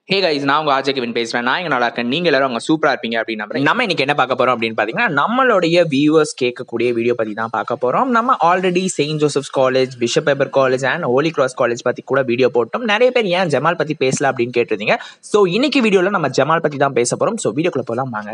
Hey guys நான் உங்க Ajay Kevin பேசுறேன் நான் இங்க நல்லா இருக்கேன் நீங்க எல்லாரும் அங்க சூப்பரா இருப்பீங்க அப்படின்னு நம்புறேன் நம்ம இன்னைக்கு என்ன பார்க்க போறோம் அப்படின்னு பாத்தீங்கன்னா நம்மளுடைய வியூவர்ஸ் கேட்கக்கூடிய வீடியோ பத்தி தான் பார்க்க போறோம் நம்ம already saint Joseph's college bishop Heber college and holy cross college பத்தி கூட வீடியோ போட்டோம் நிறைய பேர் ஏன் ஜமால் பத்தி பேசல அப்படின்னு கேட்டிருந்தீங்க ஸோ இன்னைக்கு வீடியோல நம்ம ஜமால் பத்தி தான் பேச போறோம் ஸோ வீடியோக்குள்ள போலாம் வாங்க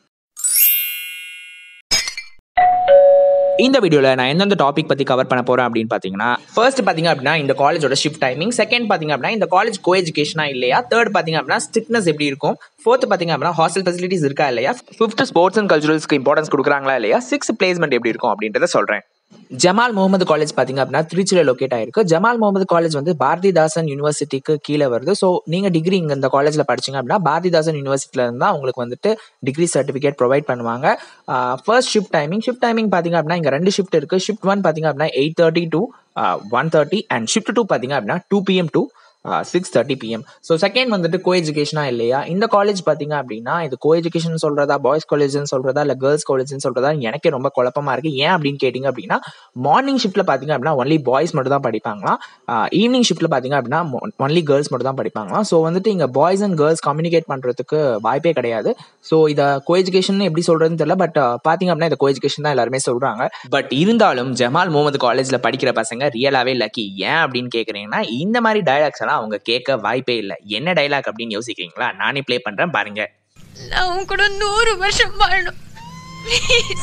இந்த வீடியோவில் நான் எந்தெந்த டாபிக் பற்றி கவர் பண்ண போகிறேன் அப்படின்னு பார்த்தீங்கன்னா ஃபர்ஸ்ட் பார்த்தீங்க அப்படின்னா இந்த காலேஜோட ஷிஃப்ட் டைமிங் செகண்ட் பார்த்தீங்க அப்படின்னா இந்த காலேஜ் கோ எஜுகேஷனா இல்லையா தேர்ட் பார்த்தீங்க அப்படின்னா ஸ்ட்ரிக்னஸ் எப்படி இருக்கும் ஃபோர்த் பார்த்தீங்க அப்படின்னா ஹாஸ்டல் ஃபெசிலிட்டிஸ் இருக்கா இல்லையா ஃபிஃப்த் ஸ்போர்ட்ஸ் அண்ட் கல்ச்சுரல்ஸ்க்கு இம்பார்ட்டன்ஸ் கொடுக்குறாங்களா இல்லையா சிக்ஸ் பிளேஸ்மெண்ட் எப்படி இருக்கும் அப்படின்றத சொல்கிறேன் ஜமால் முகமது காலேஜ் பார்த்தீங்க அப்படின்னா திருச்சியில் லொக்கேட் ஆயிருக்கு ஜமால் முகமது காலேஜ் வந்து பாரதிதாசன் யூனிவர்சிட்டிக்கு கீழே வருது ஸோ நீங்கள் டிகிரி இங்கே இந்த காலேஜில் படிச்சீங்க அப்படின்னா பாரதிதாசன் யூனிவர்சிட்டியில் இருந்தால் உங்களுக்கு வந்துட்டு டிகிரி சர்டிஃபிகேட் ப்ரொவைட் பண்ணுவாங்க first shift timing shift timing பார்த்தீங்க அப்படின்னா இங்கே ரெண்டு ஷிஃப்ட் இருக்குது ஷிஃப்ட் ஒன் பார்த்தீங்க அப்படின்னா eight thirty to one thirty and shift two பார்த்தீங்க அப்படின்னா two PM to six thirty PM so second வந்துட்டு கோ எஜுகேஷனா இல்லையா இந்த காலேஜ் பார்த்தீங்க அப்படின்னா இது கோ எஜுகேஷன் சொல்றதா பாய்ஸ் காலேஜ்னு சொல்றதா இல்லை கேர்ள்ஸ் காலேஜ்னு சொல்றதா எனக்கே ரொம்ப குழப்பமா இருக்கு ஏன் அப்படின்னு கேட்டிங்க அப்படின்னா மார்னிங் ஷிஃப்ட்ல பார்த்தீங்க அப்படின்னா ஒன்லி பாய்ஸ் மட்டும் தான் படிப்பாங்களாம் ஈவினிங் ஷிஃப்ட்ல பார்த்தீங்க அப்படின்னா ஒன்லி கேர்ள்ஸ் மட்டும் தான் படிப்பாங்களாம் ஸோ வந்துட்டு இங்கே பாய்ஸ் அண்ட் கேர்ள்ஸ் கம்யூனிகேட் பண்ணுறதுக்கு வாய்ப்பே கிடையாது ஸோ இதை கோ எஜுகேஷன் எப்படி சொல்றதுன்னு தெரியல பட் பார்த்தீங்க அப்படின்னா இந்த கோ எஜுகேஷன் தான் எல்லாருமே சொல்றாங்க பட் இருந்தாலும் ஜமால் முகமது காலேஜில் படிக்கிற பசங்க ரியலாகவே லக்கி ஏன் அப்படின்னு கேட்குறீங்கன்னா இந்த மாதிரி டைலாக்ஸ் எல்லாம் அவங்க கேட்க வாய்ப்பே இல்லை என்ன டைலாக் அப்படின்னு யோசிக்கிறீங்களா நானே ப்ளே பண்ணுறேன் பாருங்க நான் உன் கூட நூறு வருஷம் வாழணும் ப்ளீஸ்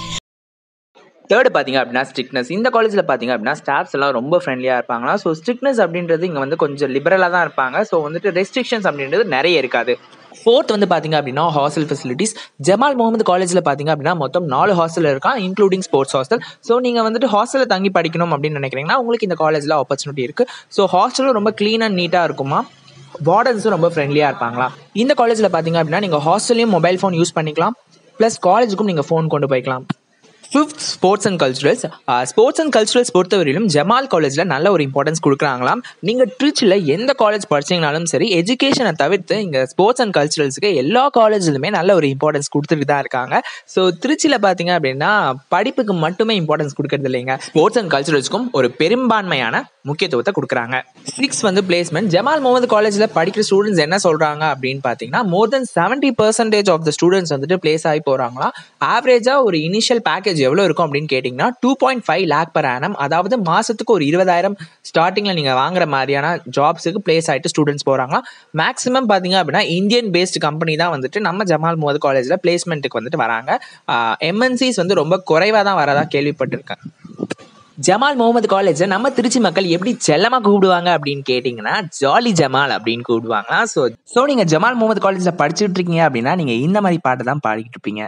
தேர்ட் பார்த்தீங்க அப்படின்னா ஸ்ட்ரிக்னஸ் இந்த காலேஜில் பார்த்தீங்க அப்படின்னா ஸ்டாஃப்ஸ் எல்லாம் ரொம்ப ஃப்ரெண்ட்லியாக இருப்பாங்களா ஸோ ஸ்ட்ரிக்னஸ் அப்படின்றது இங்கே வந்து கொஞ்சம் லிபரலாக தான் இருப்பாங்க ஸோ வந்துட்டு ரெஸ்ட்ரிக்ஷன்ஸ் அப்படின்றது நிறைய இருக்காது ஃபோர்த் வந்து பார்த்தீங்க அப்படின்னா ஹாஸ்டல் ஃபெசிலிட்டிஸ் ஜமால் முகமது காலேஜில் பார்த்தீங்க அப்படின்னா மொத்தம் நாலு ஹாஸ்டல் இருக்கான் இன்க்ளூடிங் ஸ்போர்ட்ஸ் ஹாஸ்டல் ஸோ நீங்கள் வந்துட்டு ஹாஸ்டலில் தங்கி படிக்கணும் அப்படின்னு நினைக்கிறீங்கன்னா உங்களுக்கு இந்த காலேஜில் ஆப்பர்ச்சுனிட்டி இருக்குது ஸோ ஹாஸ்டலும் ரொம்ப க்ளீன் அண்ட் நீட்டாக இருக்குமா வார்டன்ஸும் ரொம்ப ஃப்ரெண்ட்லியாக இருப்பாங்களா இந்த காலேஜில் பார்த்தீங்க அப்படின்னா நீங்கள் ஹாஸ்டல்லையும் மொபைல் ஃபோன் யூஸ் பண்ணிக்கலாம் ப்ளஸ் காலேஜுக்கும் நீங்கள் ஃபோன் கொண்டு போய்க்கலாம் fifth sports and culturals sports and culturals பொறுத்தவரையிலும் ஜமால் காலேஜில் நல்ல ஒரு இம்பார்ட்டன்ஸ் கொடுக்குறாங்களாம் நீங்கள் ட்ரிச்சில் எந்த காலேஜ் படிச்சீங்கனாலும் சரி எஜுகேஷனை தவிர்த்து இங்கே ஸ்போர்ட்ஸ் அண்ட் கல்ச்சுரல்ஸுக்கு எல்லா காலேஜ்லையுமே நல்ல ஒரு இம்பார்ட்டன்ஸ் கொடுத்துட்டு தான் இருக்காங்க ஸோ திருச்சியில் பார்த்தீங்க அப்படின்னா படிப்புக்கு மட்டுமே இம்பார்ட்டன்ஸ் கொடுக்கறது இல்லைங்க ஸ்போர்ட்ஸ் அண்ட் கல்ச்சுரல்ஸ்க்கும் ஒரு பெரும்பான்மையான முக்கியத்துவத்தை கொடுக்குறாங்க சிக்ஸ் வந்து பிளேஸ்மெண்ட் ஜமால் முகமது காலேஜில் படிக்கிற ஸ்டூடெண்ட்ஸ் என்ன சொல்கிறாங்க அப்படின்னு பார்த்தீங்கன்னா more then seventy percentage of the students வந்துட்டு பிளேஸ் ஆகி போகிறாங்களா ஆவரேஜாக ஒரு இனிஷியல் பேக்கேஜ் எவ்வளோ இருக்கும் அப்படின்னு கேட்டிங்கன்னா two point five lakh per annum அதாவது மாதத்துக்கு ஒரு இருபதாயிரம் ஸ்டார்டிங்கில் நீங்கள் வாங்குற மாதிரியான ஜாப்ஸுக்கு பிளேஸ் ஆகிட்டு ஸ்டூடெண்ட்ஸ் போகிறாங்களா மேக்ஸிமம் பார்த்தீங்க அப்படின்னா இந்தியன் பேஸ்டு கம்பெனி தான் வந்துட்டு நம்ம ஜமால் முகமது காலேஜில் பிளேஸ்மெண்ட்டுக்கு வந்துட்டு வராங்க எம்என்சிஸ் வந்து ரொம்ப குறைவாக தான் வரதா கேள்விப்பட்டிருக்கேன் ஜமால் முகமது காலேஜை நம்ம திருச்சி மக்கள் எப்படி செல்லமாக கூப்பிடுவாங்க அப்படின்னு கேட்டிங்கன்னா ஜாலி ஜமால் அப்படின்னு கூப்பிடுவாங்களா ஸோ ஸோ நீங்கள் ஜமால் முகமது காலேஜில் படிச்சுட்டு இருக்கீங்க அப்படின்னா நீங்கள் இந்த மாதிரி பாட்டு தான் பாடிக்கிட்டு இருப்பீங்க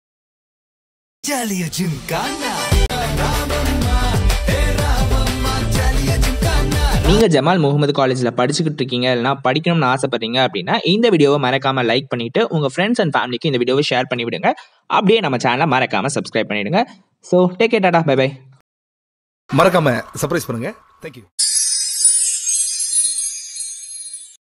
Jalia Gymkhana. நீங்கள் ஜமால் முகமது காலேஜில் படிச்சுக்கிட்டு இருக்கீங்க இல்லைனா படிக்கணும்னு ஆசைப்படுறீங்க அப்படின்னா இந்த வீடியோவை மறக்காமல் லைக் பண்ணிவிட்டு உங்கள் ஃப்ரெண்ட்ஸ் அண்ட் ஃபேமிலிக்கு இந்த வீடியோவை ஷேர் பண்ணி விடுங்க அப்படியே நம்ம சேனலை மறக்காமல் சப்ஸ்கிரைப் பண்ணிவிடுங்க ஸோ டேக் கேட்டாடா பை பை மறக்காம சர்ப்ரைஸ் பண்ணுங்க தேங்க்யூ